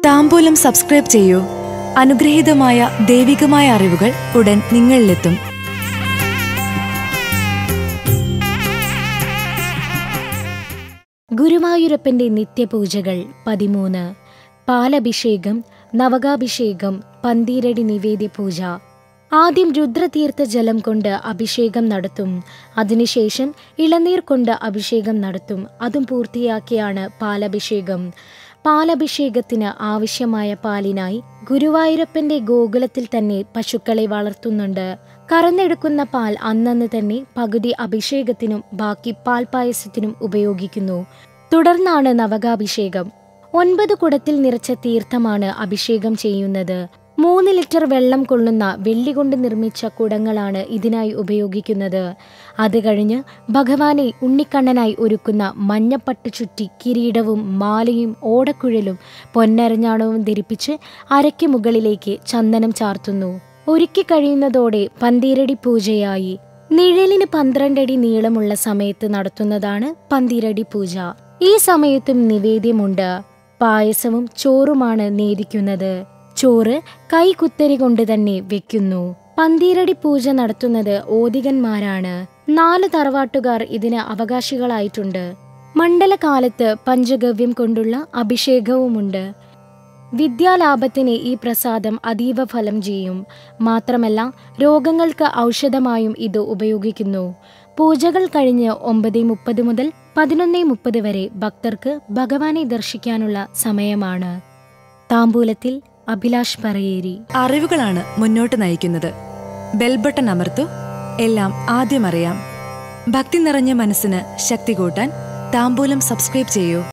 താമ്പൂലം subscribe ചെയ്യൂ അനുഗ്രഹീതമായ ദൈവികമായ അറിവുകൾ ഉടൻ നിങ്ങളിലെത്തും ഗുരുവായൂരപ്പന്റെ നിത്യപൂജകൾ പതിമൂന്ന് പാലഭിഷേകം നവകാഭിഷേകം പന്തീരടി നിവേദ്യ പൂജ ആദ്യം രുദ്രതീർത്ഥ ജലം കൊണ്ട് അഭിഷേകം നടത്തും അതിനുശേഷം ഇളനീർ കൊണ്ട് അഭിഷേകം നടത്തും അതും പൂർത്തിയാക്കിയാണ് പാലഭിഷേകം പാലഭിഷേകത്തിന് ആവശ്യമായ പാലിനായി ഗുരുവായൂരപ്പന്റെ ഗോകുലത്തിൽ തന്നെ പശുക്കളെ വളർത്തുന്നുണ്ട് കറന്നെടുക്കുന്ന പാൽ അന്നന്ന് തന്നെ പകുതി അഭിഷേകത്തിനും ബാക്കി പാൽപായസത്തിനും ഉപയോഗിക്കുന്നു തുടർന്നാണ് നവകാഭിഷേകം ഒൻപത് കുടത്തിൽ നിറച്ച തീർത്ഥമാണ് അഭിഷേകം ചെയ്യുന്നത് മൂന്ന് ലിറ്റർ വെള്ളം കൊള്ളുന്ന വെള്ളി കൊണ്ട് നിർമ്മിച്ച കുടങ്ങളാണ് ഇതിനായി ഉപയോഗിക്കുന്നത് അത് കഴിഞ്ഞ് ഭഗവാനെ ഉണ്ണിക്കണ്ണനായി ഒരുക്കുന്ന മഞ്ഞപ്പട്ട് ചുറ്റി കിരീടവും മാലയും ഓടക്കുഴലും പൊന്നരഞ്ഞാണവും ധരിപ്പിച്ച് അരയ്ക്ക് മുകളിലേക്ക് ചന്ദനം ചാർത്തുന്നു ഒരുക്കി കഴിയുന്നതോടെ പന്തീരടി പൂജയായി നിഴലിന് പന്ത്രണ്ടടി നീളമുള്ള സമയത്ത് നടത്തുന്നതാണ് പന്തീരടി പൂജ ഈ സമയത്തും നിവേദ്യമുണ്ട് പായസവും ചോറുമാണ് നേദിക്കുന്നത് ചോറ് കൈകുത്തരി കൊണ്ട് തന്നെ വെക്കുന്നു പന്തീരടി പൂജ നടത്തുന്നത് ഓതികന്മാരാണ് നാല് തറവാട്ടുകാർ ഇതിന് അവകാശികളായിട്ടുണ്ട് മണ്ഡലകാലത്ത് പഞ്ചഗവ്യം കൊണ്ടുള്ള അഭിഷേകവുമുണ്ട് വിദ്യാലാഭത്തിന് ഈ പ്രസാദം അതീവ ഫലം ചെയ്യും മാത്രമല്ല രോഗങ്ങൾക്ക് ഔഷധമായും ഇത് ഉപയോഗിക്കുന്നു പൂജകൾ കഴിഞ്ഞ് ഒമ്പത് മുപ്പത് മുതൽ പതിനൊന്ന് മുപ്പത് വരെ ഭക്തർക്ക് ഭഗവാനെ ദർശിക്കാനുള്ള സമയമാണ് താമ്പൂലത്തിൽ അഭിലാഷ് പറയേരി അറിവുകളാണ് മുന്നോട്ട് നയിക്കുന്നത് ബെൽബട്ടൺ അമർത്തു എല്ലാം ആദ്യം അറിയാം ഭക്തി നിറഞ്ഞ മനസ്സിന് ശക്തി കൂട്ടാൻ താമ്പൂലം സബ്സ്ക്രൈബ് ചെയ്യൂ